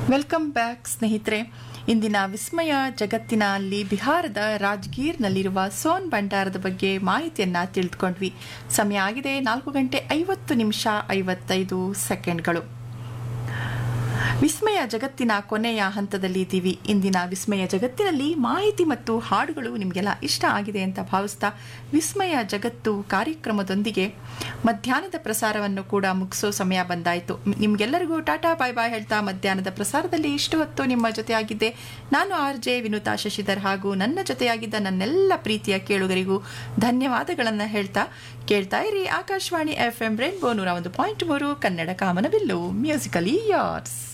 welcome back ಸ್ನೇಹಿತರೆ ಇಂದಿನ ವಿಸ್ಮಯ ಜಗತ್ತಿನಲ್ಲಿ ಬಿಹಾರದ ರಾಜ್ಗೀರ್ನಲ್ಲಿರುವ ಸೋನ್ ಭಂಡಾರದ ಬಗ್ಗೆ ಮಾಹಿತಿಯನ್ನ ತಿಳಿದುಕೊಂಡ್ವಿ ಸಮಯ ಆಗಿದೆ ನಾಲ್ಕು ಗಂಟೆ ಐವತ್ತು ನಿಮಿಷ ಐವತ್ತೈದು ಸೆಕೆಂಡ್ಗಳು ವಿಸ್ಮಯ ಜಗತ್ತಿನ ಕೊನೆಯ ಹಂತದಲ್ಲಿ ಇದ್ದೀವಿ ಇಂದಿನ ವಿಸ್ಮಯ ಜಗತ್ತಿನಲ್ಲಿ ಮಾಹಿತಿ ಮತ್ತು ಹಾಡುಗಳು ನಿಮಗೆಲ್ಲ ಇಷ್ಟ ಆಗಿದೆ ಅಂತ ಭಾವಿಸ್ತಾ ವಿಸ್ಮಯ ಜಗತ್ತು ಕಾರ್ಯಕ್ರಮದೊಂದಿಗೆ ಮಧ್ಯಾಹ್ನದ ಪ್ರಸಾರವನ್ನು ಕೂಡ ಮುಗಿಸೋ ಸಮಯ ಬಂದಾಯಿತು ನಿಮಗೆಲ್ಲರಿಗೂ ಟಾಟಾ ಬಾಯ್ ಬಾಯ್ ಹೇಳ್ತಾ ಮಧ್ಯಾಹ್ನದ ಪ್ರಸಾರದಲ್ಲಿ ಇಷ್ಟು ಹೊತ್ತು ನಿಮ್ಮ ಜೊತೆಯಾಗಿದ್ದೆ ನಾನು ಆರ್ ಜೆ ವಿನುತಾ ಶಶಿಧರ್ ಹಾಗೂ ನನ್ನ ಜೊತೆಯಾಗಿದ್ದ ನನ್ನೆಲ್ಲ ಪ್ರೀತಿಯ ಕೇಳುಗರಿಗೂ ಧನ್ಯವಾದಗಳನ್ನು ಹೇಳ್ತಾ ಕೇಳ್ತಾ ಇರಿ ಆಕಾಶವಾಣಿ ಎಫ್ ಎಂ ರೇನ್ಬೋ ನೂರ ಒಂದು ಪಾಯಿಂಟ್ ಮೂರು ಕನ್ನಡ ಕಾಮನಬಿಲ್ಲು ಮ್ಯೂಸಿಕಲಿ ಯಾರ್ಸ್